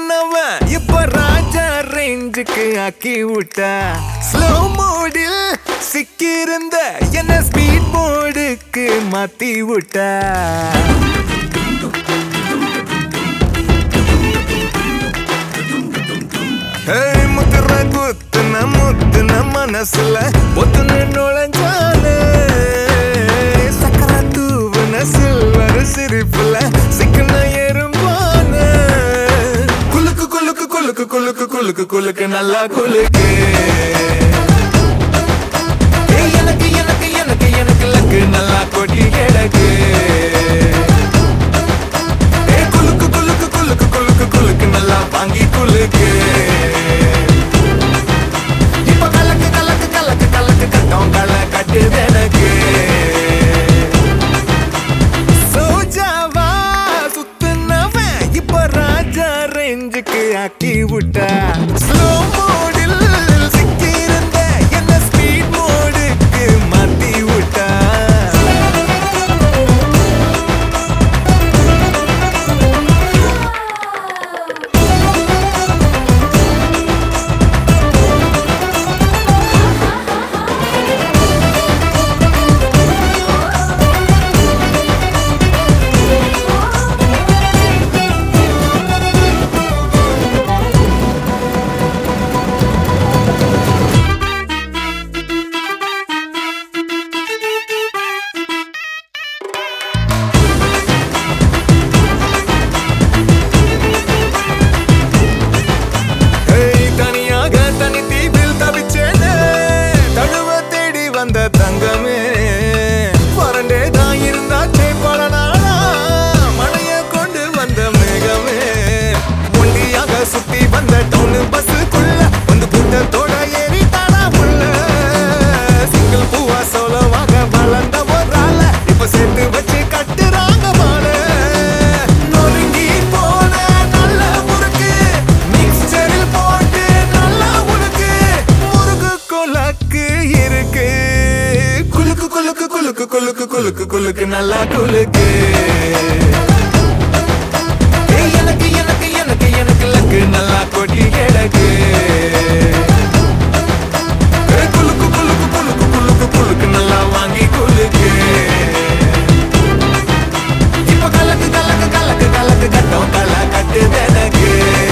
சுத்துனவன் இப்ப ராஜா ரேஞ்சுக்கு ஆக்கி விட்டா ஸ்லோ மோடில் சிக்கியிருந்த என்ன ஸ்பீட் மோடுக்கு மாத்தி விட்டா ஏய், முத்துற குத்துன முத்துன மனசுல ஒத்துன்னு நுழைஞ்சாலே சக்கர தூவுன சில்வர் சிரிப்புல சிக்கன எறும்பான குலுக்கு குலுக்கு குலுக்கு குலுக்கு குலுக்கு குலுக்கு நல்லா குலுக்கு ஏய், எனக்கு எனக்கு எனக்கு எனக்கு லக்கு நல்லா கொட்டி கிடக்கு ஏய், குலுக்கு குலுக்கு குலுக்கு குலுக்கு குலுக்கு நல்லா வாங்கி குலுக்கு இப்ப கலக்கு கலக்கு கலக்கு கலக்கு கட்டம் கள கட்டுது எனக்கு சோஜாவா சுத்துனவன் இப்ப ராஜா ரேஞ்சுக்கு ஆக்கி விட்டா ஸ்லோ மோடில் சிக்கியிருந்த என்ன ஸ்பீட் மோடுக்கு மாத்தி விட்டா ஏய், தனியாக தனி தீவில் தவிச்சேனே தழுவ தேடி வந்த தங்கமே வறண்டே தான் இருந்தாச்சே பல நாளா மழைய கொண்டு வந்த மேகமே ஒண்டியாக சுத்தி வந்த டவுனு பஸ்ஸுக்குள்ள வந்து கூட்டத்தோட ஏறி தானா உள்ள சிங்கிள் பூவா சோலமாக வளர்ந்த ஒரு ஆள இப்ப சேர்த்து வச்சு கட்டுறாங்க மாலை நொறுங்கி போன நல்ல முறுக்கு மிக்சரில் போட்டு நல்லா உனக்கு முறுக்கு குலக்கு இருக்கு குலுக்கு குலுக்கு குலுக்கு குலுக்கு குலுக்கு குலுக்கு நல்லா குலுக்கு ஏய், எனக்கு எனக்கு எனக்கு எனக்கு லக்கு நல்லா கொட்டி கிடக்கு ஏய், குலுக்கு குலுக்கு குலுக்கு குலுக்கு குலுக்கு நல்லா வாங்கி குலுக்கு இப்ப கலக்கு கலக்கு கலக்கு கலக்கு கட்டம் கல கட்டுது எனக்கு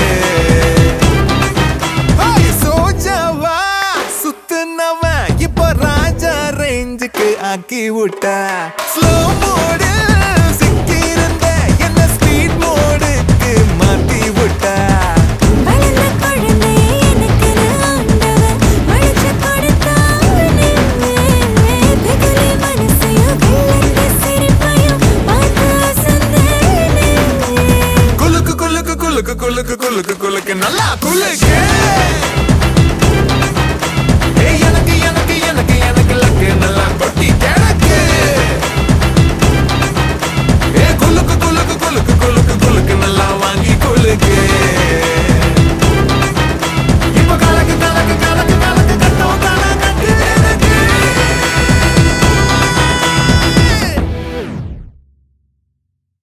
ஹாய், சோஜாவா சுத்துனவன் இப்ப ராஜா ரேஞ்சுக்கு ஆக்கி விட்டா ஸ்லோ மோடு சிக்கியிருந்த என்ன ஸ்பீட் மோடுக்கு மாத்தி விட்டா வளர்ந்த குழந்தை எனக்கு ஆண்டவன் வளைச்சு கொடுத்தானே திகிலி மனசையும் வெள்ளந்த சிரிப்பையும் பார்த்து அசந்தேனே குலுக்கு குலுக்கு குலுக்கு குலுக்கு குலுக்கு குலுக்கு நல்லா குலுக்கு ஏய், எனக்கு